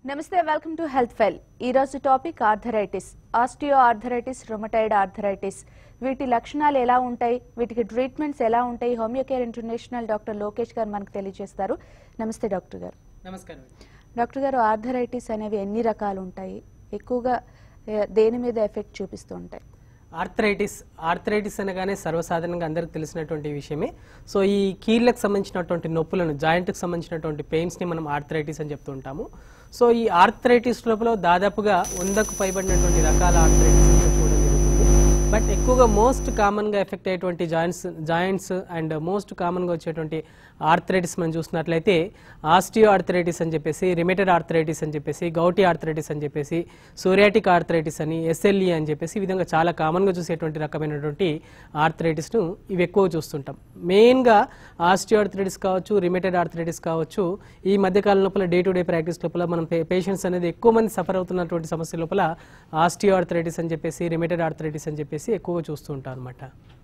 నమస్తే welcome to health ఫెల్ ఈ రోజు topic arthritis osteo arthritis rheumatoid arthritis వీటి లక్షణాలు ఎలా ఉంటాయి వీటికి ట్రీట్మెంట్స్ ఎలా ఉంటాయి హోమియోకేర్ ఇంటర్నేషనల్ డాక్టర్ లోకేష్ గారు మనకు తెలియజేస్తారు నమస్తే డాక్టర్ గారు నమస్కారం డాక్టర్ గారు ఆర్థరైటిస్ అనేవి ఎన్ని రకాలు ఉంటాయి ఎక్కువగా ఏ, దేని మీద ఎఫెక్ట్ చూపిస్తూ ఉంటాయి ఆర్థరైటిస్ ఆర్థరైటిస్ అనగానే సర్వసాధారణంగా అందరికి తెలిసినటువంటి విషయమే సో ఈ కీళ్ళకు సంబంధించినటువంటి నొప్పులను జాయింట్కి సంబంధించినటువంటి పెయిన్స్ని మనం ఆర్థరైటిస్ అని చెప్తూ ఉంటాము సో ఈ ఆర్థరైటిస్ లోపల దాదాపుగా వందకు పైబడినటువంటి రకాల ఆర్థరైటిస్ చూడడం జరుగుతుంది బట్ ఎక్కువగా మోస్ట్ కామన్గా ఎఫెక్ట్ అయ్యేటువంటి జాయింట్స్ జాయింట్స్ అండ్ మోస్ట్ కామన్గా వచ్చేటువంటి ఆర్థరైటిస్ మనం చూసినట్లయితే ఆస్టియో ఆర్థరైటిస్ అని చెప్పేసి రిమేటెడ్ ఆర్థరైటిస్ అని చెప్పేసి గౌటీ ఆర్థరైటిస్ అని చెప్పేసి సోరియాటిక్ ఆర్థరైటిస్ అని ఎస్ఎల్ఈ అని చెప్పేసి ఈ విధంగా చాలా కామన్గా చూసేటువంటి రకమైనటువంటి ఆర్థరైటిస్ను ఇవి ఎక్కువ చూస్తుంటాం మెయిన్గా ఆస్టియో ఆర్థరైటిస్ కావచ్చు రిమేటెడ్ ఆర్థరైటిస్ కావచ్చు ఈ మధ్యకాలం లోపల డే టు డే ప్రాక్టీస్ లోపల మనం పేషెంట్స్ అనేది ఎక్కువ మంది సఫర్ అవుతున్నటువంటి సమస్య లోపల ఆస్టియో ఆర్థరైటిస్ అని చెప్పేసి రిమేటెడ్ ఆర్థరైటిస్ అని చెప్పేసి ఎక్కువగా చూస్తూ ఉంటాం అనమాట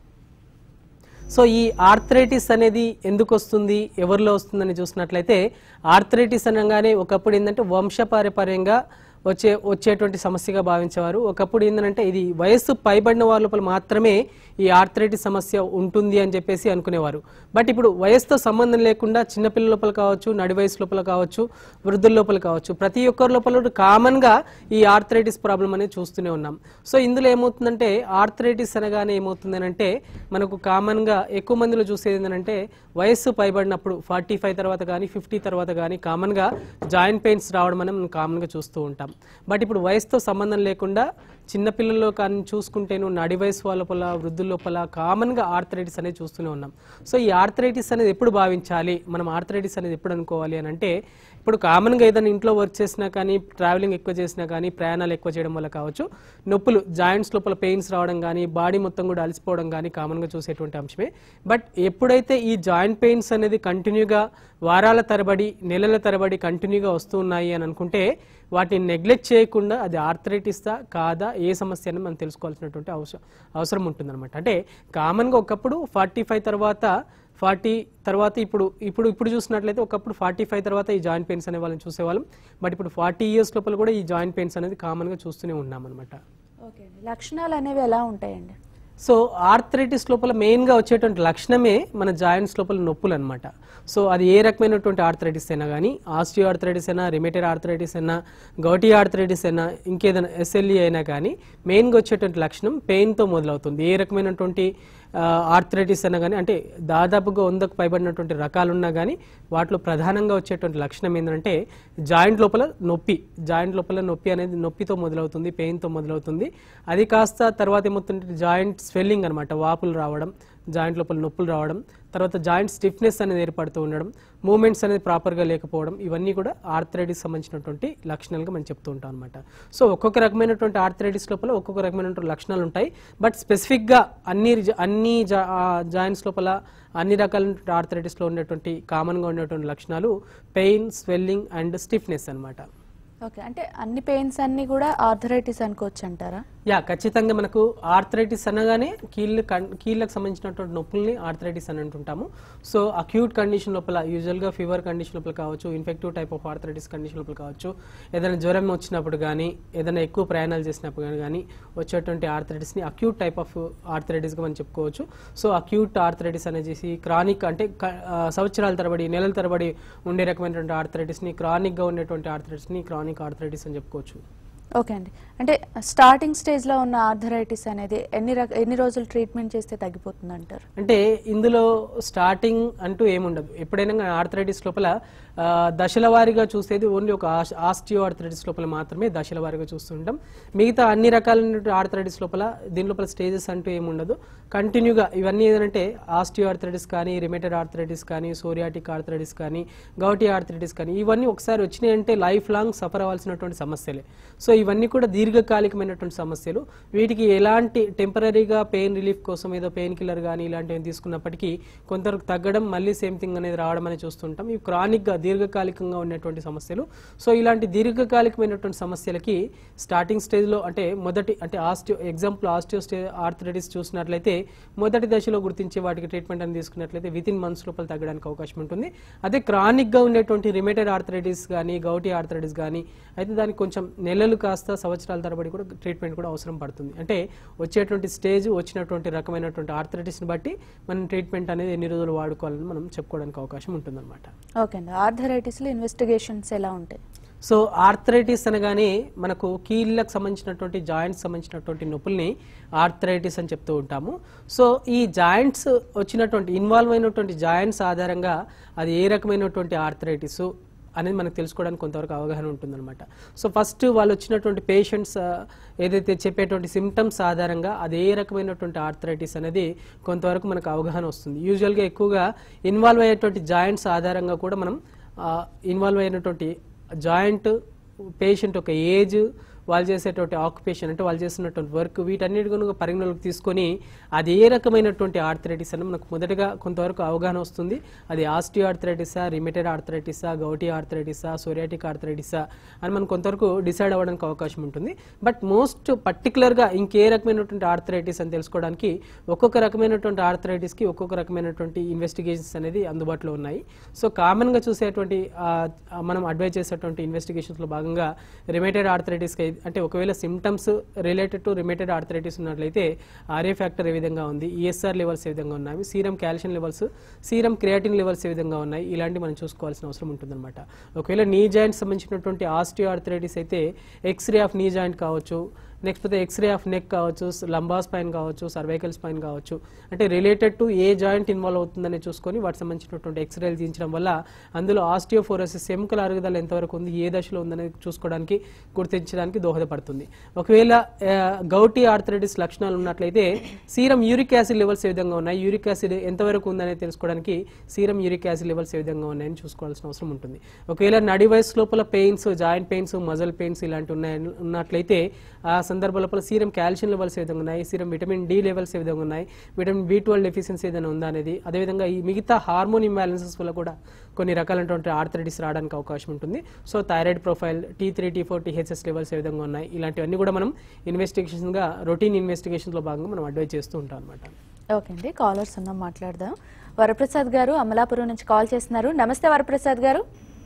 సో ఈ ఆర్థరైటిస్ అనేది ఎందుకు వస్తుంది ఎవరిలో వస్తుందని చూసినట్లయితే ఆర్థరైటిస్ అనగానే ఒకప్పుడు ఏంటంటే వంశపారపర్యంగా వచ్చే వచ్చేటువంటి సమస్యగా భావించేవారు ఒకప్పుడు ఏంటంటే ఇది వయస్సు పైబడిన వాళ్ళ లోపల మాత్రమే ఈ ఆర్థరైటిస్ సమస్య ఉంటుంది అని చెప్పేసి అనుకునేవారు బట్ ఇప్పుడు వయసుతో సంబంధం లేకుండా చిన్నపిల్లల లోపల కావచ్చు నడి వయసు లోపల కావచ్చు వృద్ధుల లోపల కావచ్చు ప్రతి ఒక్కరి లోపల కామన్గా ఈ ఆర్థరైటిస్ ప్రాబ్లం అనేది చూస్తూనే ఉన్నాం సో ఇందులో ఏమవుతుందంటే ఆర్థరైటిస్ అనగానే ఏమవుతుంది అంటే మనకు కామన్గా ఎక్కువ మందిలో చూసేది ఏంటంటే వయస్సు పైబడినప్పుడు ఫార్టీ ఫైవ్ తర్వాత కానీ ఫిఫ్టీ తర్వాత కానీ కామన్గా జాయింట్ పెయిన్స్ రావడం అనేది మనం కామన్గా చూస్తూ ఉంటాం బట్ ఇప్పుడు వయసుతో సంబంధం లేకుండా చిన్నపిల్లల్లో కానీ చూసుకుంటేను నడి వయసు వాళ్ళ లోపల వృద్ధుల లోపల కామన్గా ఆర్థరైటిస్ అనేది చూస్తూనే ఉన్నాం సో ఈ ఆర్థరైటిస్ అనేది ఎప్పుడు భావించాలి మనం ఆర్థరైటిస్ అనేది ఎప్పుడు అనుకోవాలి అని అంటే ఇప్పుడు కామన్గా ఏదైనా ఇంట్లో వర్క్ చేసినా కానీ ట్రావెలింగ్ ఎక్కువ చేసినా కానీ ప్రయాణాలు ఎక్కువ చేయడం వల్ల కావచ్చు నొప్పులు జాయింట్స్ లోపల పెయిన్స్ రావడం కానీ బాడీ మొత్తం కూడా అలసిపోవడం కానీ కామన్గా చూసేటువంటి అంశమే బట్ ఎప్పుడైతే ఈ జాయింట్ పెయిన్స్ అనేది కంటిన్యూగా వారాల తరబడి నెలల తరబడి కంటిన్యూగా వస్తూ ఉన్నాయి అని అనుకుంటే వాటిని నెగ్లెక్ట్ చేయకుండా అది ఆర్థరైటిస్దా కాదా ఏ సమస్య అని మనం తెలుసుకోవాల్సినటువంటి అవసరం అవసరం ఉంటుందన్నమాట అంటే కామన్గా ఒకప్పుడు ఫార్టీ ఫైవ్ తర్వాత ఫార్టీ తర్వాత ఇప్పుడు ఇప్పుడు ఇప్పుడు చూసినట్లయితే ఒకప్పుడు ఫార్టీ ఫైవ్ తర్వాత ఈ జాయింట్ పెయిన్స్ అనే వాళ్ళని చూసేవాళ్ళం బట్ ఇప్పుడు ఫార్టీ ఇయర్స్ లోపల కూడా ఈ జాయింట్ పెయిన్స్ అనేది కామన్గా చూస్తూనే ఉన్నాం అనమాట ఓకే అండి లక్షణాలు అనేవి ఎలా ఉంటాయండి సో ఆర్థరైటిస్ లోపల మెయిన్గా వచ్చేటువంటి లక్షణమే మన జాయింట్స్ లోపల నొప్పులు అనమాట సో అది ఏ రకమైనటువంటి ఆర్థరైటిస్ అయినా కానీ ఆస్టియో ఆర్థరైటిస్ అయినా రిమేటెడ్ ఆర్థరైటిస్ అయినా గౌటీ ఆర్థరైటిస్ అయినా ఇంకేదైనా ఎస్ఎల్ఈ అయినా కానీ మెయిన్గా వచ్చేటువంటి లక్షణం పెయిన్తో మొదలవుతుంది ఏ రకమైనటువంటి ఆర్థరైటిస్ అయినా కానీ అంటే దాదాపుగా వందకు పైబడినటువంటి రకాలున్నా కానీ వాటిలో ప్రధానంగా వచ్చేటువంటి లక్షణం ఏంటంటే జాయింట్ లోపల నొప్పి జాయింట్ లోపల నొప్పి అనేది నొప్పితో మొదలవుతుంది పెయిన్తో మొదలవుతుంది అది కాస్త తర్వాత ఏమవుతుందంటే జాయింట్ స్వెల్లింగ్ అనమాట వాపులు రావడం జాయింట్ లోపల నొప్పులు రావడం తర్వాత జాయింట్ స్టిఫ్నెస్ అనేది ఏర్పడుతూ ఉండడం మూమెంట్స్ అనేది ప్రాపర్గా లేకపోవడం ఇవన్నీ కూడా ఆర్థరైటిస్ సంబంధించినటువంటి లక్షణాలుగా మనం చెప్తూ ఉంటాం అనమాట సో ఒక్కొక్క రకమైనటువంటి ఆర్థరైటిస్ లోపల ఒక్కొక్క రకమైనటువంటి లక్షణాలు ఉంటాయి బట్ స్పెసిఫిక్గా అన్ని రిజ- అన్ని జాయింట్స్ లోపల అన్ని రకాల ఆర్థరైటిస్లో ఉండేటువంటి కామన్గా ఉండేటువంటి లక్షణాలు పెయిన్ స్వెల్లింగ్ అండ్ స్టిఫ్నెస్ అన్నమాట ఓకే అంటే అన్ని పెయిన్స్ అన్ని కూడా ఆర్థరైటిస్ అనుకోవచ్చు అంటారా యా ఖచ్చితంగా మనకు ఆర్థరైటిస్ అనగానే కీళ్ళ కన్- కీళ్ళకు సంబంధించినటువంటి నొప్పుల్ని ఆర్థరైటిస్ అని అంటుంటాము సో అక్యూట్ కండిషన్ లోపల యూజువల్గా ఫీవర్ కండిషన్ లోపల కావచ్చు infective type of arthritis condition లోపల కావచ్చు ఏదైనా జ్వరం వచ్చినప్పుడు కానీ ఏదైనా ఎక్కువ ప్రయాణాలు చేసినప్పుడు కానీ వచ్చేటువంటి ఆర్థరైటిస్ని అక్యూట్ టైప్ ఆఫ్ ఆర్థరైటిస్గా మనం చెప్పుకోవచ్చు సో అక్యూట్ ఆర్థరైటిస్ అనేసి క్రానిక్ అంటే క- ఆ, సంవత్సరాల తరబడి నెలల తరబడి ఉండే రకమైనటువంటి ఆర్థరైటిస్ని క్రానిక్గా ఉండేటువంటి ఆర్థరైటిస్ని క్రానిక్ ఆర్థరైటిస్ అని చెప్పుకోవచ్చు ఓకే అండి అంటే స్టార్టింగ్ స్టేజ్లో ఉన్న ఆర్థరైటిస్ అనేది ఎన్ని రక ఎన్ని రోజులు ట్రీట్మెంట్ చేస్తే తగ్గిపోతుంది అంటారు అంటే ఇందులో స్టార్టింగ్ అంటూ ఏముండదు ఎప్పుడైనా ఆర్థరైటిస్ లోపల ఆ, దశల వారీగా చూసేది ఓన్లీ ఒక ఆస్టియో ఆర్థరైటిస్ లోపల మాత్రమే దశల వారీగా చూస్తుంటాం మిగతా అన్ని రకాలైన ఆర్థరైటిస్ లోపల దీని లోపల స్టేజెస్ అంటూ ఏముండదు కంటిన్యూగా ఇవన్నీ ఏంటంటే ఆస్టియో ఆర్థరైటిస్ కానీ రిమేటెడ్ ఆర్థరైటిస్ కానీ సోరియాటిక్ ఆర్థరైటిస్ కానీ గౌటీ ఆర్థరైటిస్ కానీ ఇవన్నీ ఒకసారి వచ్చినాయంటే లైఫ్ లాంగ్ సఫర్ అవ్వాల్సినటువంటి సమస్యలే సో ఇవన్నీ కూడా దీర్ఘకాలికమైనటువంటి సమస్యలు వీటికి ఎలాంటి టెంపరీగా పెయిన్ రిలీఫ్ కోసం ఏదో పెయిన్ కిల్లర్ కానీ ఇలాంటివి తీసుకున్నప్పటికీ కొంతవరకు తగ్గడం మళ్ళీ సేమ్ థింగ్ అనేది రావడం అనేది చూస్తుంటాం ఇవి క్రానిక్గా దీర్ఘకాలికంగా ఉన్నటువంటి సమస్యలు సో ఇలాంటి దీర్ఘకాలికమైనటువంటి సమస్యలకి స్టార్టింగ్ స్టేజ్లో అంటే మొదటి అంటే ఆస్టియో ఎగ్జాంపుల్ ఆస్టియో స్టే ఆర్థరైటిస్ చూసినట్లయితే మొదటి దశలో గుర్తించి వాటికి ట్రీట్మెంట్ అని తీసుకున్నట్లయితే విత్ ఇన్ మంత్స్ లోపల తగ్గడానికి అవకాశం ఉంటుంది అదే క్రానిక్గా ఉండేటువంటి రిమేటెడ్ ఆర్థరైటిస్ కానీ గౌటీ ఆర్థరైటిస్ కానీ అయితే దానికి కొంచెం నెలలు కాస్త సంవత్సరాల తరబడి కూడా ట్రీట్మెంట్ కూడా అవసరం పడుతుంది అంటే వచ్చేటువంటి స్టేజ్ వచ్చినటువంటి రకమైనటువంటి ఆర్థరైటిస్ని బట్టి మనం ట్రీట్మెంట్ అనేది ఎన్ని రోజులు వాడుకోవాలని మనం చెప్పుకోవడానికి అవకాశం ఉంటుందన్నమాట ఓకే అండి ఆర్థరైటిస్లో ఇన్వెస్టిగేషన్స్ ఎలా ఉంటాయి సో ఆర్థరైటిస్ అనగానే మనకు కీళ్ళకు సంబంధించినటువంటి జాయింట్స్ సంబంధించినటువంటి నొప్పుల్ని ఆర్థరైటిస్ అని చెప్తూ ఉంటాము సో ఈ జాయింట్స్ వచ్చినటువంటి ఇన్వాల్వ్ అయినటువంటి జాయింట్స్ ఆధారంగా అది ఏ రకమైనటువంటి ఆర్థరైటిస్ అనేది మనకు తెలుసుకోవడానికి కొంతవరకు అవగాహన ఉంటుందన్నమాట సో ఫస్ట్ వాళ్ళు వచ్చినటువంటి పేషెంట్స్ ఏదైతే చెప్పేటువంటి సిమ్టమ్స్ ఆధారంగా అది ఏ రకమైనటువంటి ఆర్థరైటిస్ అనేది కొంతవరకు మనకు అవగాహన వస్తుంది యూజువల్గా ఎక్కువగా ఇన్వాల్వ్ అయ్యేటువంటి జాయింట్స్ ఆధారంగా కూడా మనం ఇన్వాల్వ్ అయినటువంటి జాయింట్ పేషెంట్ ఒక ఏజ్ వాళ్ళు చేసేటువంటి ఆక్యుపేషన్ అంటే వాళ్ళు చేస్తున్నటువంటి వర్క్ వీటన్నిటి కనుక పరిగణలోకి తీసుకొని అది ఏ రకమైనటువంటి ఆర్థరైటిస్ అని మనకు మొదటగా కొంతవరకు అవగాహన వస్తుంది అది ఆస్టియో ఆర్థరైటిసా రిమిటెడ్ ఆర్థరైటిసా గౌటీ ఆర్థరైటిసా సోరియాటిక్ ఆర్థరైటిసా అని మనం కొంతవరకు డిసైడ్ అవ్వడానికి అవకాశం ఉంటుంది బట్ మోస్ట్ పర్టికులర్గా ఇంకే రకమైనటువంటి ఆర్థరైటిస్ అని తెలుసుకోవడానికి ఒక్కొక్క రకమైనటువంటి ఆర్థరైటిస్కి ఒక్కొక్క రకమైనటువంటి ఇన్వెస్టిగేషన్స్ అనేది అందుబాటులో ఉన్నాయి సో కామన్గా చూసేటువంటి ఆ, మనం అడ్వైజ్ చేసేటువంటి ఇన్వెస్టిగేషన్స్లో భాగంగా రిమేటెడ్ ఆర్థరైటిస్కి అంటే ఒకవేళ symptoms related to rheumatoid arthritis ఉన్నట్లయితే ఆర్ఏ ఫ్యాక్టర్ ఏ విధంగా ఉంది ఈఎస్ఆర్ లెవెల్స్ ఏ విధంగా ఉన్నాయి serum calcium levels serum creatinine levels ఏ విధంగా ఉన్నాయి ఇలాంటి మనం చూసుకోవాల్సిన అవసరం ఉంటుందన్నమాట ఒకవేళ నీ జాయింట్ సంబంధించినటువంటి ఆస్టియో ఆర్థరైటిస్ అయితే ఎక్స్రే ఆఫ్ నీ జాయింట్ కావచ్చు నెక్స్ట్ పోతే ఎక్స్రే ఆఫ్ నెక్ కావచ్చు లంబా స్పైన్ కావచ్చు సర్వైకల్ స్పైన్ కావచ్చు అంటే రిలేటెడ్ టు ఏ జాయింట్ ఇన్వాల్వ్ అవుతుందని చూసుకొని వాటికి సంబంధించినటువంటి ఎక్స్రేలు తీయించడం వల్ల అందులో ఆస్టియోఫోరోసిస్ ఎముకల అరుగుదల ఎంతవరకు ఉంది ఏ దశలో ఉందనేది చూసుకోవడానికి గుర్తించడానికి దోహదపడుతుంది ఒకవేళ ఆ, గౌటీ ఆర్థరైటిస్ లక్షణాలు ఉన్నట్లయితే సీరం యూరిక్ యాసిడ్ లెవెల్స్ ఏ విధంగా ఉన్నాయి యూరిక్ యాసిడ్ ఎంతవరకు ఉందనేది తెలుసుకోవడానికి సీరం యూరిక్ యాసిడ్ లెవెల్స్ ఏ విధంగా ఉన్నాయని చూసుకోవాల్సిన అవసరం ఉంటుంది ఒకవేళ నడి వయసు లోపల pains joint pains muscle pains ఇలాంటి ఉన్నాయి ఉన్నట్లయితే ఆ సందర్భ లోపల సీరం కాల్షియం లెవెల్స్ ఏ విధంగా ఉన్నాయి సీరం విటమిన్ డి లెవెల్స్ ఏ విధంగా ఉన్నాయి విటమిన్ బి ట్వెల్వ్ డెఫిషియన్సీ ఏదైనా ఉందా అనేది అదేవిధంగా ఈ మిగతా హార్మోన్ ఇంబ్యాలెన్సెస్ వల్ల కూడా కొన్ని రకాలైనటువంటి ఆర్థరైటిస్ రావడానికి అవకాశం ఉంటుంది so thyroid profile T three T four THS levels ఏ విధంగా ఉన్నాయి ఇలాంటివన్నీ కూడా మనం ఇన్వెస్టిగేషన్గా రొటీన్ ఇన్వెస్టిగేషన్లో భాగంగా మనం అడ్వైజ్ చేస్తూ ఉంటాం అనమాట ఓకే అండి కాలర్స్ ఉన్నాం మాట్లాడదాం వరప్రసాద్ గారు అమలాపురం నుంచి కాల్ చేస్తున్నారు నమస్తే వరప్రసాద్ గారు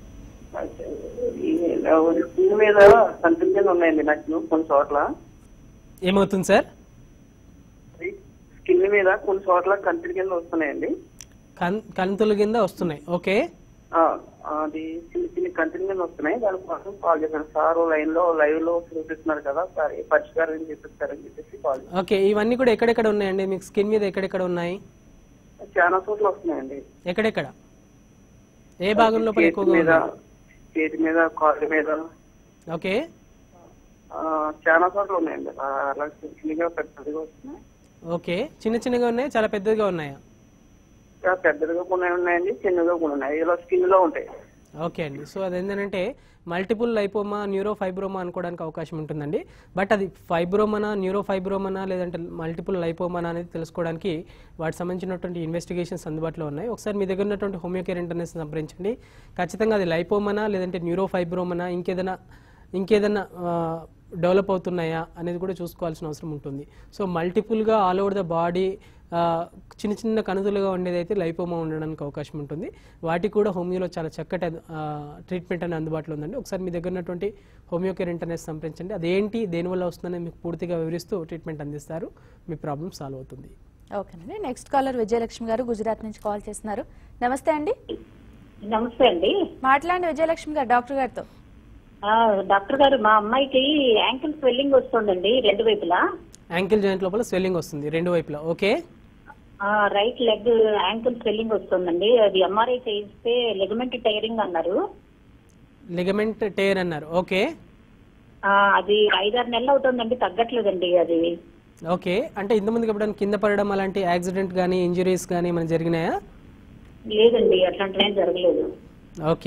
స్కిన్ మీద కన్ఫ్యూజన్ ఉన్నాయండి నాకు కొన్ని చోట్ల ఏమవుతుంది సార్ స్కిన్ మీద కొన్ని చోట్ల కన్ఫ్యూజన్ వస్తున్నాయండి కన్ కంతుల కింద వస్తున్నాయి ఓకే ఆ, అది చిన్న చిన్న కన్ఫ్యూజన్ వస్తున్నాయి దానికోసం కాల్ చేశాను సార్ లైన్ లో లైవ్ లో చూపిస్తున్నారు కదా సార్ ఏ పరిష్కారం ఏం చెప్పిస్తారని చెప్పేసి కాల్ చేశాను. ఓకే ఇవన్నీ కూడా ఎక్కడెక్కడ ఉన్నాయండి మీకు స్కిన్ మీద ఎక్కడెక్కడ ఉన్నాయి చాలా చోట్ల వస్తున్నాయండి ఎక్కడెక్కడ ఏ భాగం లోపల చేతి ఎక్కువగా మీద ఉన్నాయి చేతి మీద కాళ్ళ మీద ఓకే ఆ, చాలా చోట్ల ఉన్నాయండి ఆ, అలా చిన్న చిన్నగా పెద్దదిగా వస్తున్నాయి ఓకే చిన్న చిన్నగా ఉన్నాయి చాలా పెద్దగా ఉన్నాయా ఇంకా పెద్దదిగా కొన్ని ఉన్నాయండి చిన్నగా కొన్ని ఉన్నాయి ఇలా స్కిన్ లో ఉంటాయి ఓకే అండి సో అది ఏంటంటే మల్టిపుల్ లైపోమా న్యూరో ఫైబ్రోమా అనుకోవడానికి అవకాశం ఉంటుందండి బట్ అది ఫైబ్రోమనా న్యూరో ఫైబ్రోమనా లేదంటే మల్టిపుల్ లైపోమనా అనేది తెలుసుకోవడానికి వాటికి సంబంధించినటువంటి ఇన్వెస్టిగేషన్స్ అందుబాటులో ఉన్నాయి ఒకసారి మీ దగ్గర ఉన్నటువంటి హోమియోకేర్ ఇంటర్నేషన్ సంప్రదించండి ఖచ్చితంగా అది లైపోమనా లేదంటే న్యూరో ఫైబ్రోమనా ఇంకేదైనా ఇంకేదైనా డెవలప్ అవుతున్నాయా అనేది కూడా చూసుకోవాల్సిన అవసరం ఉంటుంది సో మల్టిపుల్గా ఆల్ ఓవర్ ద బాడీ చిన్న చిన్న కణుతులుగా ఉండేది అయితే లైపోమా ఉండడానికి అవకాశం ఉంటుంది వాటికి కూడా హోమియోలో చాలా చక్కటి ట్రీట్మెంట్ అనేది అందుబాటులో ఉందండి ఒకసారి మీ దగ్గర ఉన్నటువంటి హోమియోకేర్ ఇంటర్నెట్ సంప్రదించండి అదేంటి దేనివల్ల వస్తుందని మీకు పూర్తిగా వివరిస్తూ ట్రీట్మెంట్ అందిస్తారు మీ ప్రాబ్లం సాల్వ్ అవుతుంది ఓకేనండి నెక్స్ట్ కాలర్ విజయలక్ష్మి గారు గుజరాత్ నుంచి కాల్ చేస్తున్నారు నమస్తే అండి నమస్తే అండి మాట్లాడండి విజయలక్ష్మి గారు డాక్టర్ గారితో ఆ, డాక్టర్ గారు మా అమ్మాయికి యాంకిల్ స్వెల్లింగ్ వస్తుందండి రెండు వైపులా యాంకిల్ జాయింట్ లోపల స్వెల్లింగ్ వస్తుంది రెండు వైపులా ఓకే ఆ, రైట్ లెగ్ యాంకిల్ స్వెల్లింగ్ వస్తుందండి అది ఎంఆర్ఐ చేయిస్తే లెగమెంట్ టైరింగ్ అన్నారు లిగమెంట్ టేర్ అన్నారు ఓకే ఆ, అది ఐదారు నెలలు అవుతుందండి తగ్గట్లేదండి అది ఓకే అంటే ఇంతమందికి ఎప్పుడైనా కింద పడడం అలాంటి యాక్సిడెంట్ కానీ ఇంజరీస్ కానీ ఏమైనా జరిగినాయా లేదండి అట్లాంటివి ఏం జరగలేదు ఓకే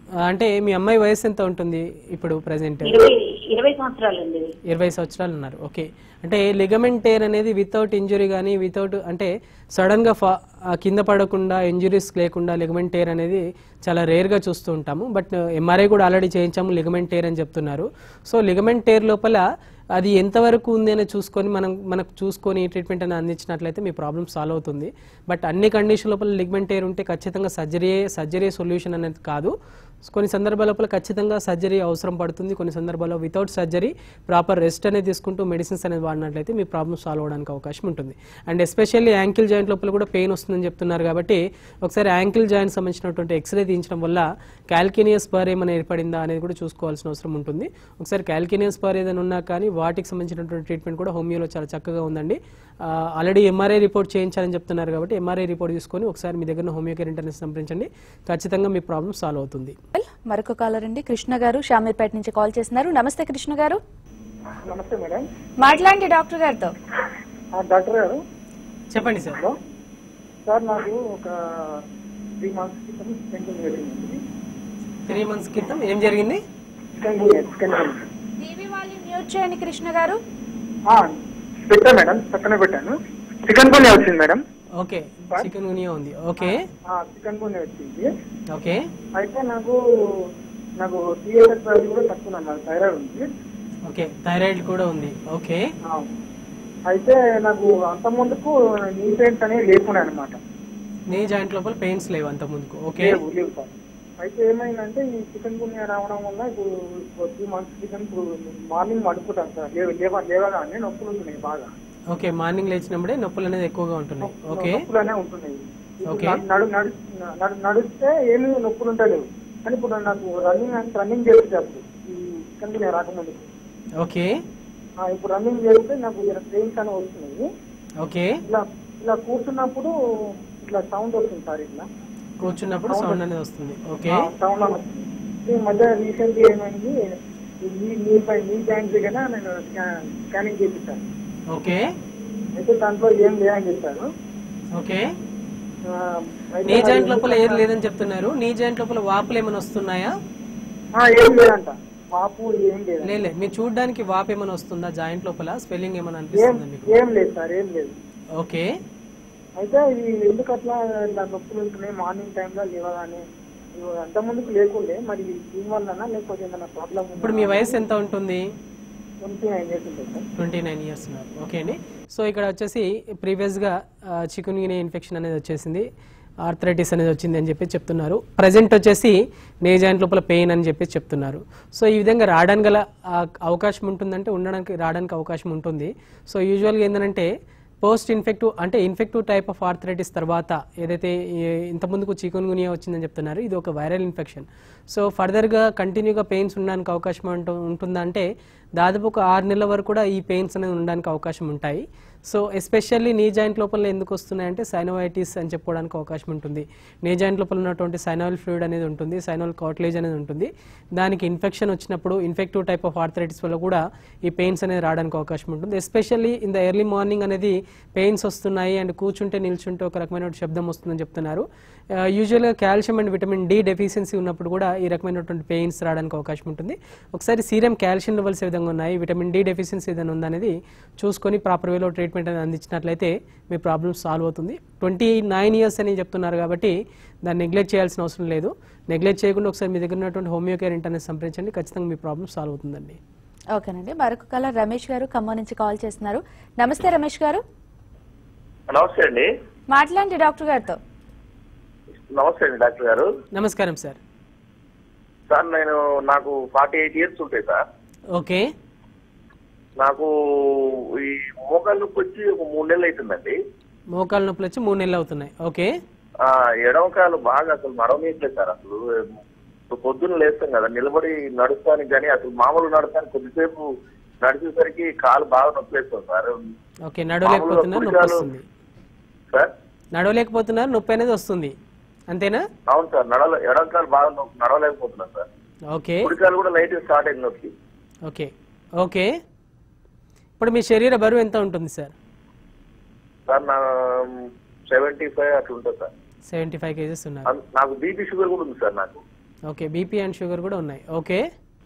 ఆ, అంటే మీ అమ్మాయి వయసు ఎంత ఉంటుంది ఇప్పుడు ప్రజెంట్ ఇరవై ఇరవై సంవత్సరాలండి ఇరవై సంవత్సరాలు ఉన్నారు ఓకే అంటే లిగమెంట్ టేర్ అనేది వితౌట్ ఇంజురీ కానీ వితౌట్ అంటే సడన్గా ఫా ఆ కింద పడకుండా ఇంజురీస్ లేకుండా లిగమెంట్ టేర్ అనేది చాలా రేర్గా చూస్తూ ఉంటాము బట్ ఎంఆర్ఐ కూడా ఆల్రెడీ చేయించాము లిగమెంట్ టేర్ అని చెప్తున్నారు సో లిగమెంట్ టేర్ లోపల అది ఎంతవరకు ఉంది అని చూసుకొని మనం మనకు చూసుకొని ట్రీట్మెంట్ అని అందించినట్లయితే మీ ప్రాబ్లమ్ సాల్వ్ అవుతుంది బట్ అన్ని కండిషన్ లోపల లిగ్మెంట్ టేర్ ఉంటే ఖచ్చితంగా సర్జరీ సర్జరీ సొల్యూషన్ అనేది కాదు కొన్ని సందర్భాల లోపల ఖచ్చితంగా సర్జరీ అవసరం పడుతుంది కొన్ని సందర్భాల్లో వితౌట్ సర్జరీ ప్రాపర్ రెస్ట్ అనేది తీసుకుంటూ మెడిసిన్స్ అనేది వాడినట్లయితే మీ ప్రాబ్లమ్ సాల్వ్ అవడానికి అవకాశం ఉంటుంది అండ్ ఎస్పెషల్లీ యాంకిల్ జాయింట్ లోపల కూడా పెయిన్ వస్తుందని చెప్తున్నారు కాబట్టి ఒకసారి యాంకిల్ జాయింట్ సంబంధించినటువంటి ఎక్స్రే తీయించడం వల్ల క్యాల్కినియస్ పర్ ఏమైనా ఏర్పడిందా అనేది కూడా చూసుకోవాల్సిన అవసరం ఉంటుంది ఒకసారి క్యాల్కినియస్ పర్ ఏదైనా ఉన్నా కానీ వాటికి సంబంధించినటువంటి ట్రీట్మెంట్ కూడా హోమియోలో చాలా చక్కగా ఉందండి ఆల్రెడీ ఎంఆర్ఐ రిపోర్ట్ చేయించాలని చెప్తున్నారు కాబట్టి ఎంఆర్ఐ రిపోర్ట్ తీసుకొని ఒకసారి మీ దగ్గర హోమియో కేర్ ఇంటర్నెట్ సంప్రదించండి ఖచ్చితంగా మీ ప్రాబ్లమ్ సాల్వ్ అవుతుంది మరొక కాలర్ అండి కృష్ణ గారు షామీర్పేట నుంచి కాల్ చేస్తున్నారు నమస్తే కృష్ణ గారు నమస్తే మేడం మాట్లాడండి డాక్టర్ గారితో ఆ, డాక్టర్ గారు చెప్పండి సార్ హలో సార్ నాకు ఒక త్రీ మంత్స్ క్రితం స్కెన్ జరిగింది త్రీ మంత్స్ క్రితం ఏం జరిగింది స్కెన్ స్కెన్ టీవీ వాళ్ళు మ్యూట్ చేయండి కృష్ణ గారు పెట్టా మేడం పక్కన పెట్టాను చికెన్ గున్యా వచ్చింది మేడం ఓకే చికెన్ గునియా ఉంది ఓకే చికెన్ గున్యా వచ్చింది ఓకే అయితే నాకు నాకు టీఎస్ఎస్ అది కూడా తక్కువ నాకు థైరాయిడ్ ఉంది ఓకే థైరాయిడ్ కూడా ఉంది ఓకే ఆ, అయితే నాకు అంత ముందుకు నీ పెయిన్స్ అనేవి లేకుండా అనమాట నీ జాయింట్ లోపల పెయిన్స్ లేవు అంత ముందుకు ఓకే లేవు లేవు సార్ అయితే ఏమైందంటే ఈ చికెన్ గున్యా రావడం వల్ల ఇప్పుడు త్రీ మంత్స్ చికెన్ ఇప్పుడు మార్నింగ్ పడుకుంటాను సార్ లేవ లేవ లేవగానే నొప్పులు ఉంటున్నాయి బాగా ఓకే మార్నింగ్ లేచినప్పుడే నొప్పులు అనేది ఎక్కువగా ఉంటున్నాయి ఓకే నొప్పులనే ఉంటున్నాయి ఇప్పుడు ఓకే. నడు- నడు నడు నడు- నడిస్తే ఏమీ నొప్పులు ఉంటలేవు కానీ ఇప్పుడు నాకు రన్నింగ్ రన్నింగ్ చేసేటప్పుడు ఈ చికెన్ గున్యా రాకముందు ఓకే ఆ, ఇప్పుడు రన్నింగ్ చేస్తే నాకు పెయిన్స్ అనేవి వస్తున్నాయి ఓకే ఇలా ఇలా కూర్చున్నప్పుడు ఇట్లా సౌండ్ వస్తుంది సార్ ఇట్లా కూర్చున్నప్పుడు సౌండ్ అనేది వస్తుంది ఓకే సౌండ్ వస్తుంది ఈ మధ్య రీసెంట్ ఏమైంది ఈ నీ నీ పై నీ బ్యాంక్ దగ్గర నేను స్కా- స్కానింగ్ చేయించాను ఓకే అయితే దాంట్లో ఏం లేదని చెప్పారు ఓకే ఆ, అయితే నీ మరి జాయింట్ లోపల ఏది ఎందుకు- లేదని చెప్తున్నారు నీ జాయింట్ లోపల వాపులు ఏమైనా వస్తున్నాయా ఆ, ఏం లేదంట మాపు ఏం లేదు లేదు మీరు చూడడానికి వాపు ఏమైనా వస్తుందా జాయింట్ లోపల స్పెల్లింగ్ ఏమైనా ఏం అనిపిస్తుందా మీకు ఏం లేదు సార్ ఏం లేదు ఓకే అయితే ఇది ఎందుకు అట్లా ఇలా నొప్పులు ఉంటున్నాయి మార్నింగ్ టైంలో లేవగానే ఇవి అంత ముందుకు లేకుండే మరి దీని వల్లనా లేకపోతే ఏమైనా ప్రాబ్లం ఇప్పుడు మీ వయసు ఎంత ఉంటుంది ట్వంటీ నైన్ ఇయర్స్ ఉంటుంది సార్ ట్వంటీ నైన్ ఇయర్స్ ఉన్నారు ఓకే అండి సో ఇక్కడ వచ్చేసి ప్రీవియస్గా చికెన్ గిని ఇన్ఫెక్షన్ అనేది వచ్చేసింది ఆర్థరైటిస్ అనేది వచ్చింది అని చెప్పి చెప్తున్నారు ప్రజెంట్ వచ్చేసి నే జాయింట్ లోపల పెయిన్ అని చెప్పి చెప్తున్నారు సో ఈ విధంగా రావడానికి గల ఆ, అవకాశం ఉంటుందంటే ఉండడానికి రావడానికి అవకాశం ఉంటుంది సో యూజువల్గా ఏంటంటే పోస్ట్ ఇన్ఫెక్టివ్ అంటే ఇన్ఫెక్టివ్ టైప్ ఆఫ్ ఆర్థరైటిస్ తర్వాత ఏదైతే ఈ- ఇంతకుముందుకు చికెన్ గునియా వచ్చిందని చెప్తున్నారు ఇది ఒక వైరల్ ఇన్ఫెక్షన్ సో ఫర్దర్గా కంటిన్యూగా పెయిన్స్ ఉండడానికి అవకాశం ఉంటు ఉంటుందా అంటే దాదాపు ఒక ఆరు నెలల వరకు కూడా ఈ పెయిన్స్ అనేది ఉండడానికి అవకాశం ఉంటాయి సో ఎస్పెషల్లీ నీ జాయింట్ లోపల ఎందుకు వస్తున్నాయంటే సైనోవైటిస్ అని చెప్పుకోవడానికి అవకాశం ఉంటుంది నీ జాయింట్ లోపల ఉన్నటువంటి సైనోల్ ఫ్లూయిడ్ అనేది ఉంటుంది సైనోల్ కాట్లేజ్ అనేది ఉంటుంది దానికి ఇన్ఫెక్షన్ వచ్చినప్పుడు ఇన్ఫెక్టివ్ టైప్ ఆఫ్ ఆర్థరైటిస్ వల్ల కూడా ఈ పెయిన్స్ అనేది రావడానికి అవకాశం ఉంటుంది especially in the early morning అనేది పెయిన్స్ వస్తున్నాయి అండ్ కూర్చుంటే నిల్చుంటే ఒక రకమైన శబ్దం వస్తుందని చెప్తున్నారు యూజువల్గా calcium and vitamin D deficiency ఉన్నప్పుడు కూడా ఈ రకమైనటువంటి పెయిన్స్ రావడానికి అవకాశం ఉంటుంది ఒకసారి సీరం కాల్షియం లెవెల్స్ ఏ విధంగా ఉన్నాయి విటమిన్ డి డెఫిషియన్సీ ఏదైనా ఉందనేది చూసుకొని ప్రాపర్ వేలో ట్రీట్మెంట్ అనేది అందించినట్లయితే మీ ప్రాబ్లమ్ సాల్వ్ అవుతుంది ట్వంటీ నైన్ ఇయర్స్ అని చెప్తున్నారు కాబట్టి దాన్ని నెగ్లెక్ట్ చేయాల్సిన అవసరం లేదు నెగ్లెక్ట్ చేయకుండా ఒకసారి మీ దగ్గర ఉన్నటువంటి హోమియో కేర్ ఇంటర్నెట్ సంప్రదించండి ఖచ్చితంగా మీ ప్రాబ్లమ్ సాల్వ్ అవుతుందండి ఓకేనండి మరొక కాలర్ రమేష్ గారు ఖమ్మం నుంచి కాల్ చేస్తున్నారు నమస్తే రమేష్ గారు నమస్తే అండి మాట్లాడండి డాక్టర్ గారితో నమస్తే అండి డాక్టర్ గారు నమస్కారం సార్ సార్ నేను నాకు ఫార్టీ ఎయిట్ ఇయర్స్ ఉంటాయి సార్ ఓకే నాకు ఈ మోకాలు నొప్పి వచ్చి ఒక మూడు నెలలు అవుతుందండి మోకాలు నొప్పులు వచ్చి మూడు నెలలు అవుతున్నాయి ఓకే ఆ ఎడమ కాలు బాగా అసలు నడవనీయట్లేదు సార్ అసలు ఇప్పుడు పొద్దున్న లేస్తాం కదా నిలబడి నడుస్తానికి కానీ అసలు మామూలు నడుస్తానికి కొద్దిసేపు నడిచేసరికి కాలు బాగా నొప్పేస్తుంది సార్ ఓకే నడవలేకపోతున్నారు నొప్పి కుడికాలు- వస్తుంది సార్ నడవలేకపోతున్నారు నొప్పి అనేది వస్తుంది అంతేనా అవును సార్ నడవ ఎడమ కాలు బాగా నొప్పి నడవలేకపోతున్నాను సార్ ఓకే కుడికాలు కూడా లైట్ స్టార్ట్ అయింది నొప్పి ఓకే ఓకే ఇప్పుడు మీ శరీర బరువు ఎంత ఉంటుంది సార్ సార్ నా సెవెంటీ ఫైవ్ అట్లా ఉంటుంది సార్ సెవెంటీ ఫైవ్ కేజెస్ ఉన్నారు అన్- నాకు బీపీ షుగర్ కూడా ఉంది సార్ నాకు ఓకే బీపీ అండ్ షుగర్ కూడా ఉన్నాయి ఓకే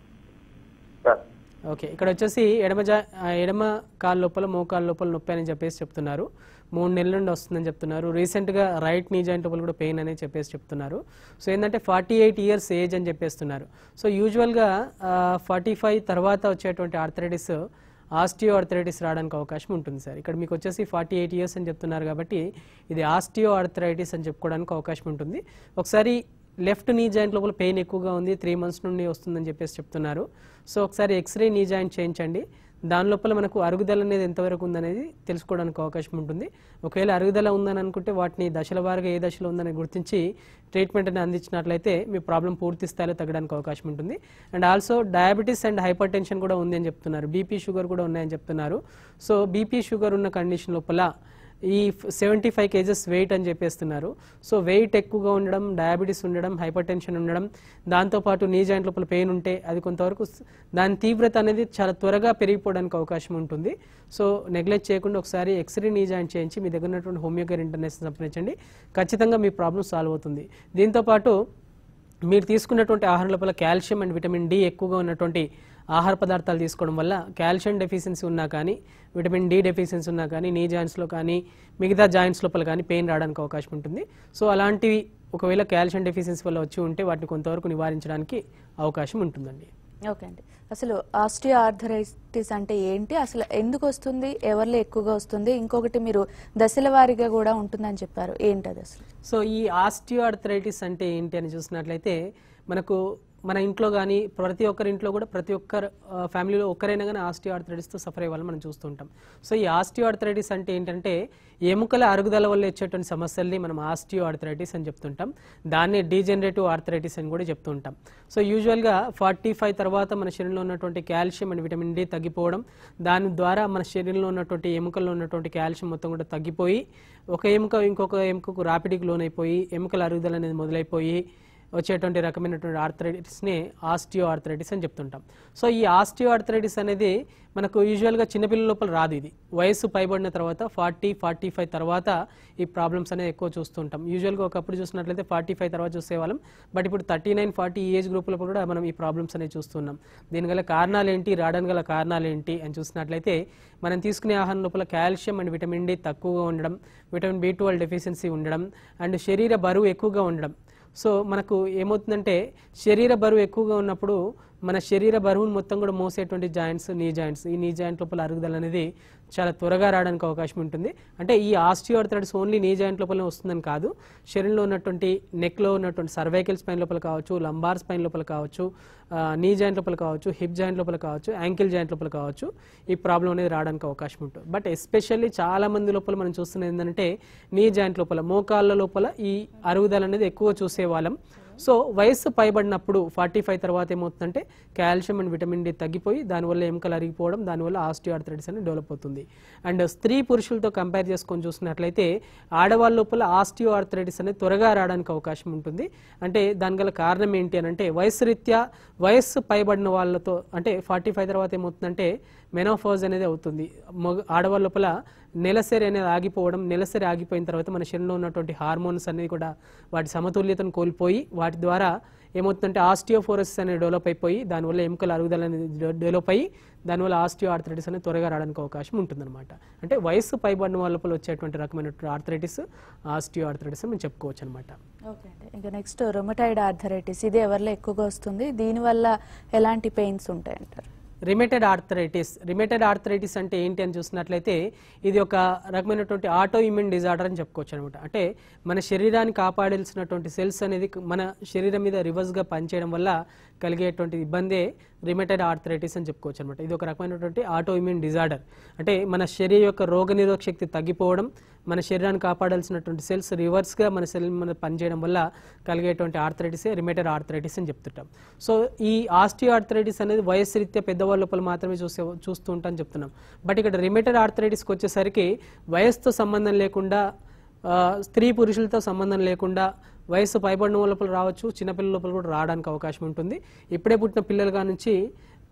సార్ ఓకే ఇక్కడ వచ్చేసి ఎడమ జా ఆ, ఎడమ కాలు లోపల మోకాలు లోపల నొప్పి అని చెప్పేసి చెప్తున్నారు మూడు నెలల నుండి వస్తుందని చెప్తున్నారు రీసెంట్గా రైట్ నీ జాయింట్ లోపల కూడా పెయిన్ అనేది చెప్పేసి చెప్తున్నారు సో ఏంటంటే ఫార్టీ ఎయిట్ ఇయర్స్ ఏజ్ అని చెప్పేస్తున్నారు సో యూజువల్గా ఫార్టీ ఫైవ్ తర్వాత వచ్చేటువంటి ఆర్థరైటిస్ ఆస్టియో ఆర్థరైటిస్ రావడానికి అవకాశం ఉంటుంది సార్ ఇక్కడ మీకు వచ్చేసి ఫార్టీ ఎయిట్ ఇయర్స్ అని చెప్తున్నారు కాబట్టి ఇది ఆస్టియో ఆర్థరైటిస్ అని చెప్పుకోవడానికి అవకాశం ఉంటుంది ఒకసారి లెఫ్ట్ నీ జాయింట్ లోపల పెయిన్ ఎక్కువగా ఉంది త్రీ మంత్స్ నుండి వస్తుందని చెప్పేసి చెప్తున్నారు సో ఒకసారి ఎక్స్రే నీ జాయింట్ చేయించండి దాని లోపల మనకు అరుగుదల అనేది ఎంతవరకు ఉందనేది తెలుసుకోవడానికి అవకాశం ఉంటుంది ఒకవేళ అరుగుదల ఉందని అనుకుంటే వాటిని దశల వారీగా ఏ దశలో ఉందని గుర్తించి ట్రీట్మెంట్ అనేది అందించినట్లయితే మీ ప్రాబ్లం పూర్తి స్థాయిలో తగ్గడానికి అవకాశం ఉంటుంది and also diabetes and hypertension కూడా ఉంది అని చెప్తున్నారు బీపీ షుగర్ కూడా ఉన్నాయని చెప్తున్నారు సో బీపీ షుగర్ ఉన్న కండిషన్ లోపల ఈ సెవెంటీ ఫైవ్ కేజెస్ వెయిట్ అని చెప్పేస్తున్నారు సో వెయిట్ ఎక్కువగా ఉండడం డయాబెటీస్ ఉండడం హైపర్ టెన్షన్ ఉండడం దాంతోపాటు నీ జాయింట్ లోపల పెయిన్ ఉంటే అది కొంతవరకు స్- దాని తీవ్రత అనేది చాలా త్వరగా పెరిగిపోవడానికి అవకాశం ఉంటుంది సో నెగ్లెక్ట్ చేయకుండా ఒకసారి ఎక్స్రే నీ జాయింట్ చేయించి మీ దగ్గర ఉన్నటువంటి హోమియోకేర్ ఇంటర్నేషనల్ సంప్రదించండి ఖచ్చితంగా మీ ప్రాబ్లం సాల్వ్ అవుతుంది దీంతోపాటు మీరు తీసుకున్నటువంటి ఆహారం లోపల కాల్షియం అండ్ విటమిన్ డి ఎక్కువగా ఉన్నటువంటి ఆహార పదార్థాలు తీసుకోవడం వల్ల కాల్షియం డెఫిషియన్సీ ఉన్నా కానీ విటమిన్ డి డెఫిషియన్సీ ఉన్నా కానీ నీ జాయింట్స్లో కానీ మిగతా జాయింట్స్ లోపల కానీ పెయిన్ రావడానికి అవకాశం ఉంటుంది సో అలాంటివి ఒకవేళ కాల్షియం డెఫిషియన్సీ వల్ల వచ్చి ఉంటే వాటిని కొంతవరకు నివారించడానికి అవకాశం ఉంటుందండి ఓకే అండి అసలు ఆస్టియో ఆర్థరైటిస్ అంటే ఏంటి అసలు ఎందుకు వస్తుంది ఎవరిలో ఎక్కువగా వస్తుంది ఇంకొకటి మీరు దశల వారీగా కూడా ఉంటుందని చెప్పారు ఏంటి అది అసలు సో ఈ ఆస్టియోఆర్థరైటిస్ అంటే ఏంటి అని చూసినట్లయితే మనకు మన ఇంట్లో కానీ ప్రతి ఒక్కరి ఇంట్లో కూడా ప్రతి ఒక్కరు ఆ, ఫ్యామిలీలో ఒక్కరైనా కానీ ఆస్టియోఆర్థరైటిస్తో సఫర్ అయ్యే వాళ్ళని మనం చూస్తూ ఉంటాం సో ఈ ఆస్టియోఆర్థరైటిస్ అంటే ఏంటంటే ఎముకల అరుగుదల వల్ల వచ్చేటువంటి సమస్యల్ని మనం ఆస్టియోఆర్థరైటిస్ అని చెప్తుంటాం దాన్ని డీజనరేటివ్ ఆర్థరైటిస్ అని కూడా చెప్తూ ఉంటాం సో యూజువల్గా ఫార్టీ ఫైవ్ తర్వాత మన శరీరంలో ఉన్నటువంటి కాల్షియం అండ్ విటమిన్ డి తగ్గిపోవడం దాని ద్వారా మన శరీరంలో ఉన్నటువంటి ఎముకల్లో ఉన్నటువంటి కాల్షియం మొత్తం కూడా తగ్గిపోయి ఒక ఎముక ఇంకొక ఎముకకు రాపిడికి లోనైపోయి ఎముకల అరుగుదల అనేది మొదలైపోయి వచ్చేటువంటి రకమైనటువంటి ఆర్థరైటిస్ని ఆస్టియో ఆర్థరైటిస్ అని చెప్తుంటాం సో ఈ ఆస్టియో ఆర్థరైటిస్ అనేది మనకు యూజువల్గా చిన్నపిల్లల లోపల రాదు ఇది వయసు పైబడిన తర్వాత ఫార్టీ ఫార్టీ ఫైవ్ తర్వాత ఈ ప్రాబ్లమ్స్ అనేది ఎక్కువ చూస్తుంటాం యూజువల్గా ఒకప్పుడు చూసినట్లయితే ఫార్టీ ఫైవ్ తర్వాత చూసేవాళ్ళం బట్ ఇప్పుడు థర్టీ నైన్ ఫార్టీ ఏజ్ గ్రూప్లో కూడా మనం ఈ ప్రాబ్లమ్స్ అనేవి చూస్తున్నాం దీని గల కారణాలు ఏంటి రావడానికి గల కారణాలు ఏంటి అని చూసినట్లయితే మనం తీసుకునే ఆహారం లోపల కాల్షియం అండ్ విటమిన్ డి తక్కువగా ఉండడం విటమిన్ బి ట్వెల్వ్ డెఫిషియన్సీ ఉండడం అండ్ శరీర బరువు ఎక్కువగా ఉండడం సో మనకు ఏమవుతుందంటే శరీర బరువు ఎక్కువగా ఉన్నప్పుడు మన శరీర బరువును మొత్తం కూడా మోసేటువంటి జాయింట్స్ నీ జాయింట్స్ ఈ నీ జాయింట్ లోపల అరుగుదల అనేది చాలా త్వరగా రావడానికి అవకాశం ఉంటుంది అంటే ఈ ఆస్టియోఆర్థరైటిస్ ఓన్లీ నీ జాయింట్ లోపలనే వస్తుందని కాదు శరీరంలో ఉన్నటువంటి నెక్లో ఉన్నటువంటి సర్వైకల్ స్పైన్ లోపల కావచ్చు లంబార్ స్పైన్ లోపల కావచ్చు ఆ, నీ జాయింట్ లోపల కావచ్చు హిప్ జాయింట్ లోపల కావచ్చు యాంకిల్ జాయింట్ లోపల కావచ్చు ఈ ప్రాబ్లం అనేది రావడానికి అవకాశం ఉంటుంది బట్ ఎస్పెషల్లీ చాలా మంది లోపల మనం చూస్తున్నది ఏంటంటే నీ జాయింట్ లోపల మోకాళ్ళ లోపల ఈ అరుగుదల అనేది ఎక్కువ చూసే వాళ్ళం సో వయస్సు పైబడినప్పుడు ఫార్టీ ఫైవ్ తర్వాత ఏమవుతుందంటే కాల్షియం అండ్ విటమిన్ డి తగ్గిపోయి దానివల్ల ఎముకలు అరిగిపోవడం దానివల్ల ఆస్టియోఆర్థరైటిస్ అనేది డెవలప్ అవుతుంది అండ్ స్త్రీ పురుషులతో కంపేర్ చేసుకొని చూసినట్లయితే ఆడవాళ్ళ లోపల ఆస్టియోఆర్థరైటిస్ అనేది త్వరగా రావడానికి అవకాశం ఉంటుంది అంటే దాని గల కారణం ఏంటి అని అంటే వయస్సు రీత్యా వయస్సు పైబడిన వాళ్ళతో అంటే ఫార్టీ ఫైవ్ తర్వాత ఏమవుతుందంటే మెనోఫాజ్ అనేది అవుతుంది మగ ఆడవాళ్ళ లోపల నెలసరి అనేది ఆగిపోవడం నెలసరి ఆగిపోయిన తర్వాత మన శరీరంలో ఉన్నటువంటి హార్మోన్స్ అనేది కూడా వాటి సమతుల్యతను కోల్పోయి వాటి ద్వారా ఏమవుతుందంటే ఆస్టియోఫోరసిస్ అనేది డెవలప్ అయిపోయి దానివల్ల ఎముకల అరుగుదల అనేది డె- డెవలప్ అయ్యి దానివల్ల ఆస్టియో ఆర్థరైటిస్ అనేది త్వరగా రావడానికి అవకాశం ఉంటుందన్నమాట అంటే వయస్సు పైబడిన వాళ్ళ లోపల వచ్చేటువంటి రకమైనటువంటి ఆర్థరైటిస్ ఆస్టియో ఆర్థరైటిస్ అని మనం చెప్పుకోవచ్చు అనమాట ఓకే అండి ఇంకా నెక్స్ట్ రొమటైడ్ ఆర్థరైటిస్ ఇది ఎవరిలో ఎక్కువగా వస్తుంది దీనివల్ల ఎలాంటి పెయిన్స్ ఉంటాయంటారు రిమేటెడ్ ఆర్థరైటిస్ రిమేటెడ్ ఆర్థరైటిస్ అంటే ఏంటి అని చూసినట్లయితే ఇది ఒక రకమైనటువంటి ఆటో ఇమ్యూన్ డిజార్డర్ అని చెప్పుకోవచ్చు అనమాట అంటే మన శరీరాన్ని కాపాడాల్సినటువంటి సెల్స్ అనేది మన శరీరం మీద రివర్స్గా పనిచేయడం వల్ల కలిగేటువంటి ఇబ్బందే రిమేటెడ్ ఆర్థరైటిస్ అని చెప్పుకోవచ్చు అనమాట ఇది ఒక రకమైనటువంటి ఆటో ఇమ్యూన్ డిజార్డర్ అంటే మన శరీరం యొక్క రోగనిరోధక శక్తి తగ్గిపోవడం మన శరీరాన్ని కాపాడాల్సినటువంటి సెల్స్ రివర్స్గా మన సెల్ మీద పనిచేయడం వల్ల కలిగేటువంటి ఆర్థరైటిసే రిమేటెడ్ ఆర్థరైటిస్ అని చెప్తుంటాం సో ఈ ఆస్టియో ఆర్థరైటిస్ అనేది వయస్సు రీత్యా పెద్దవాళ్ళ లోపల మాత్రమే చూసే చూస్తూ ఉంటాం చెప్తున్నాం బట్ ఇక్కడ రిమేటెడ్ ఆర్థరైటిస్కి వచ్చేసరికి వయస్సుతో సంబంధం లేకుండా ఆ, స్త్రీ పురుషులతో సంబంధం లేకుండా వయస్సు పైబడిన వాళ్ళ లోపల రావచ్చు చిన్నపిల్లల లోపల కూడా రావడానికి అవకాశం ఉంటుంది ఇప్పుడే పుట్టిన పిల్లలుగా నుంచి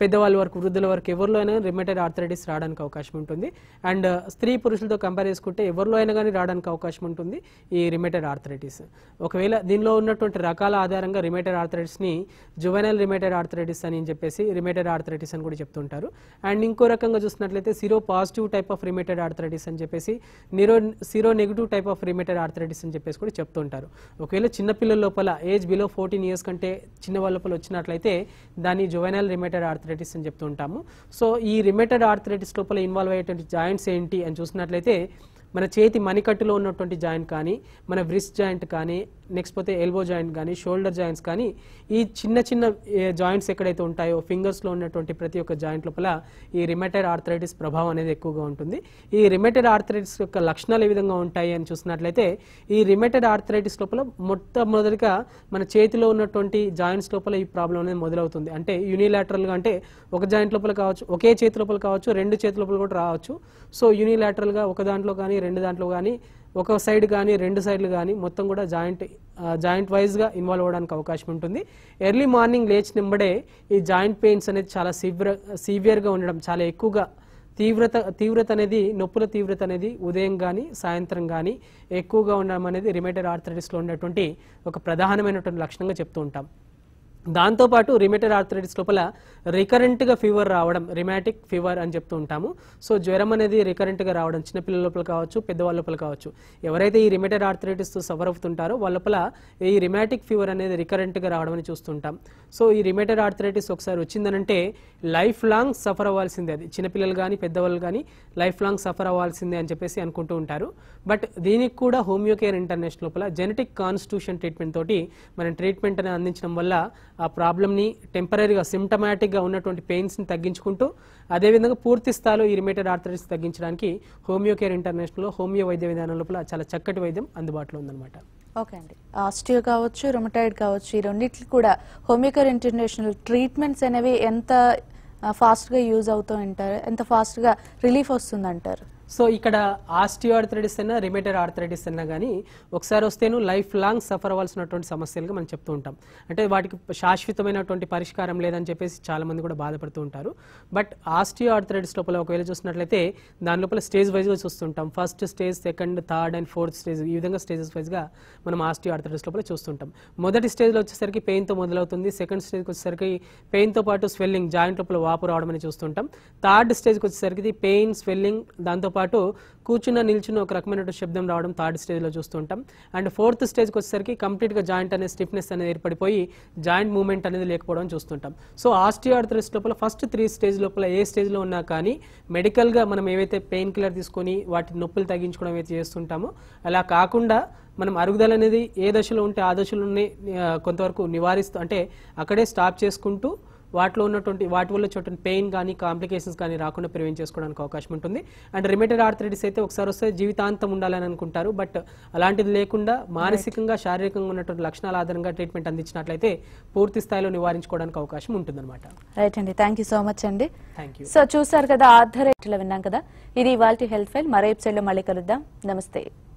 పెద్దవాళ్ళ వరకు వృద్ధుల వరకు ఎవరిలో అయినా రిమేటెడ్ ఆర్థరైటిస్ రావడానికి అవకాశం ఉంటుంది అండ్ స్త్రీ పురుషులతో కంపేర్ చేసుకుంటే ఎవరిలో అయినా కానీ రావడానికి అవకాశం ఉంటుంది ఈ రిమేటెడ్ ఆర్థరైటిస్ ఒకవేళ దీనిలో ఉన్నటువంటి రకాల ఆధారంగా రిమేటెడ్ ఆర్థరైటిస్ని జువెనల్ రిమేటెడ్ ఆర్థరైటిస్ అని చెప్పేసి రిమేటెడ్ ఆర్థరైటిస్ అని కూడా చెప్తుంటారు అండ్ ఇంకో రకంగా చూసినట్లయితే sero positive type of rheumatoid arthritis అని చెప్పేసి నిరో sero negative type of rheumatoid arthritis అని చెప్పేసి కూడా చెప్తుంటారు ఒకవేళ చిన్నపిల్లల లోపల ఏజ్ బిలో ఫోర్టీన్ ఇయర్స్ కంటే చిన్న వాళ్ళ లోపల వచ్చినట్లయితే దాన్ని జువెనల్ రిమేటెడ్ ఆర్థరైటిస్ అని చెప్తూ ఉంటాము సో ఈ రిమేటెడ్ ఆర్థరైటిస్ లోపల ఇన్వాల్వ్ అయ్యేటువంటి జాయింట్స్ ఏంటి అని చూసినట్లయితే మన చేతి మణికట్టులో ఉన్నటువంటి జాయింట్ కానీ మన వ్రిస్ట్ జాయింట్ కానీ నెక్స్ట్ పోతే ఎల్బో జాయింట్ కానీ షోల్డర్ జాయింట్స్ కానీ ఈ చిన్న చిన్న జాయింట్స్ ఎక్కడైతే ఉంటాయో ఫింగర్స్లో ఉన్నటువంటి ప్రతి ఒక్క జాయింట్ లోపల ఈ రిమేటెడ్ ఆర్థరైటిస్ ప్రభావం అనేది ఎక్కువగా ఉంటుంది ఈ రిమేటెడ్ ఆర్థరైటిస్ యొక్క లక్షణాలు ఏ విధంగా ఉంటాయి అని చూసినట్లయితే ఈ రిమేటెడ్ ఆర్థరైటిస్ లోపల మొట్టమొదటిగా మన చేతిలో ఉన్నటువంటి జాయింట్స్ లోపల ఈ ప్రాబ్లం అనేది మొదలవుతుంది అంటే యూనిలాటరల్గా అంటే ఒక జాయింట్ లోపల కావచ్చు ఒకే చేతి లోపల కావచ్చు రెండు చేతి లోపల కూడా రావచ్చు సో యూనిలాటరల్గా ఒక దాంట్లో కానీ రెండు దాంట్లో కానీ ఒక సైడ్ కానీ రెండు సైడ్లు కానీ మొత్తం కూడా జాయింట్ జాయింట్ వైజ్గా ఇన్వాల్వ్ అవ్వడానికి అవకాశం ఉంటుంది ఎర్లీ మార్నింగ్ లేచినప్పుడే ఈ జాయింట్ పెయిన్స్ అనేది చాలా సివియర్ సివియర్గా ఉండడం చాలా ఎక్కువగా తీవ్రత తీవ్రత అనేది నొప్పుల తీవ్రత అనేది ఉదయం కానీ సాయంత్రం కానీ ఎక్కువగా ఉండడం అనేది రిమేటెడ్ ఆర్థరైటిస్లో ఉన్నటువంటి ఒక ప్రధానమైనటువంటి లక్షణంగా చెప్తూ ఉంటాం దాంతోపాటు రిమేటెడ్ ఆర్థరైటిస్ లోపల రికరెంట్గా ఫీవర్ రావడం రిమాటిక్ ఫీవర్ అని చెప్తూ ఉంటాము సో జ్వరం అనేది రికరెంట్గా రావడం చిన్నపిల్లల లోపల కావచ్చు పెద్దవాళ్ళ లోపల కావచ్చు ఎవరైతే ఈ రిమేటెడ్ ఆర్థరైటిస్తో సఫర్ అవుతుంటారో వాళ్ళ లోపల ఈ రిమాటిక్ ఫీవర్ అనేది రికరెంట్గా రావడం అని చూస్తుంటాం సో ఈ రిమేటెడ్ ఆర్థరైటిస్ ఒకసారి వచ్చిందనంటే లైఫ్ లాంగ్ సఫర్ అవ్వాల్సిందే అది చిన్నపిల్లలు కానీ పెద్దవాళ్ళు కానీ లైఫ్ లాంగ్ సఫర్ అవ్వాల్సిందే అని చెప్పేసి అనుకుంటూ ఉంటారు బట్ దీనికి కూడా హోమియో కేర్ ఇంటర్నేషనల్ లోపల జెనెటిక్ కాన్స్టిట్యూషన్ ట్రీట్మెంట్ తోటి మనం ట్రీట్మెంట్ అనేది అందించడం వల్ల ఆ ప్రాబ్లమ్ని టెంపరీగా సిమ్టమాటిక్గా ఉన్నటువంటి పెయిన్స్ని తగ్గించుకుంటూ అదేవిధంగా పూర్తి స్థాయిలో ఈ రిమేటెడ్ ఆర్థరైటిస్ తగ్గించడానికి హోమియో కేర్ ఇంటర్నేషనల్లో హోమియో వైద్య విధానం లోపల చాలా చక్కటి వైద్యం అందుబాటులో ఉందన్నమాట ఓకే అండి ఆస్టియో కావచ్చు రొమటైడ్ కావచ్చు ఈ రెండింటికి కూడా హోమియోకేర్ ఇంటర్నేషనల్ ట్రీట్మెంట్స్ అనేవి ఎంత ఫాస్ట్గా యూజ్ అవుతూ ఉంటారు ఎంత ఫాస్ట్గా రిలీఫ్ వస్తుందంటారు సో ఇక్కడ ఆస్టియో ఆర్థరైటిస్ అయినా రిమేటెడ్ ఆర్థరైటిస్ అయినా కానీ ఒకసారి వస్తేను లైఫ్ లాంగ్ సఫర్ అవ్వాల్సినటువంటి సమస్యలుగా మనం చెప్తూ ఉంటాం అంటే వాటికి శాశ్వతమైనటువంటి పరిష్కారం లేదని చెప్పేసి చాలా మంది కూడా బాధపడుతూ ఉంటారు బట్ ఆస్టియో ఆర్థరైటిస్ లోపల ఒకవేళ చూసినట్లయితే దాని లోపల స్టేజ్ వైజ్గా చూస్తుంటాం first stage second third and fourth stage ఈ విధంగా స్టేజెస్ వైజ్గా మనం ఆస్టియో ఆర్థరైటిస్ లోపల చూస్తుంటాం మొదటి స్టేజ్లో వచ్చేసరికి పెయిన్తో మొదలవుతుంది సెకండ్ స్టేజ్కి వచ్చేసరికి పెయిన్తో పాటు స్వెల్లింగ్ జాయింట్ లోపల వాపు రావడం అని చూస్తుంటాం థర్డ్ స్టేజ్కి వచ్చేసరికి ఇది పెయిన్ స్వెల్లింగ్ దాంతోపాటు కూర్చున్న నిల్చున్న ఒక రకమైన శబ్దం రావడం థర్డ్ స్టేజ్లో చూస్తుంటాం అండ్ ఫోర్త్ స్టేజ్కి వచ్చేసరికి కంప్లీట్గా జాయింట్ అనేది స్టిఫ్నెస్ అనేది ఏర్పడిపోయి జాయింట్ మూవ్మెంట్ అనేది లేకపోవడం చూస్తుంటాం సో ఆస్టియోఆర్థరైటిస్ లోపల ఫస్ట్ త్రీ స్టేజ్ లోపల ఏ స్టేజ్లో ఉన్నా కానీ మెడికల్గా మనం ఏవైతే పెయిన్ కిల్లర్ తీసుకొని వాటి నొప్పులు తగ్గించుకోవడం అయితే చేస్తుంటామో అలా కాకుండా మనం అరుగుదల అనేది ఏ దశలో ఉంటే ఆ దశలోనే ఆ, కొంతవరకు నివారిస్తూ అంటే అక్కడే స్టాప్ చేసుకుంటూ వాటిలో ఉన్నటువంటి వాటి వల్ల చూడండి పెయిన్ కానీ కాంప్లికేషన్స్ కానీ రాకుండా ప్రివెంట్ చేసుకోవడానికి అవకాశం ఉంటుంది అండ్ రిమేటెడ్ ఆర్థరైటిస్ అయితే ఒకసారి వస్తే జీవితాంతం ఉండాలని అనుకుంటారు బట్ అలాంటిది లేకుండా మానసికంగా శారీరకంగా ఉన్నటువంటి లక్షణాల ఆధారంగా ట్రీట్మెంట్ అందించినట్లయితే పూర్తి స్థాయిలో నివారించుకోవడానికి అవకాశం ఉంటుందన్నమాట రైట్ అండి థ్యాంక్ యూ సో మచ్ అండి థ్యాంక్ యూ సో చూసారు కదా ఆర్థరైట్లో విన్నాం కదా ఇది ఇవాళ హెల్త్ ఫైల్ మరో ఎపిసోడ్లో మళ్ళీ కలుద్దాం నమస్తే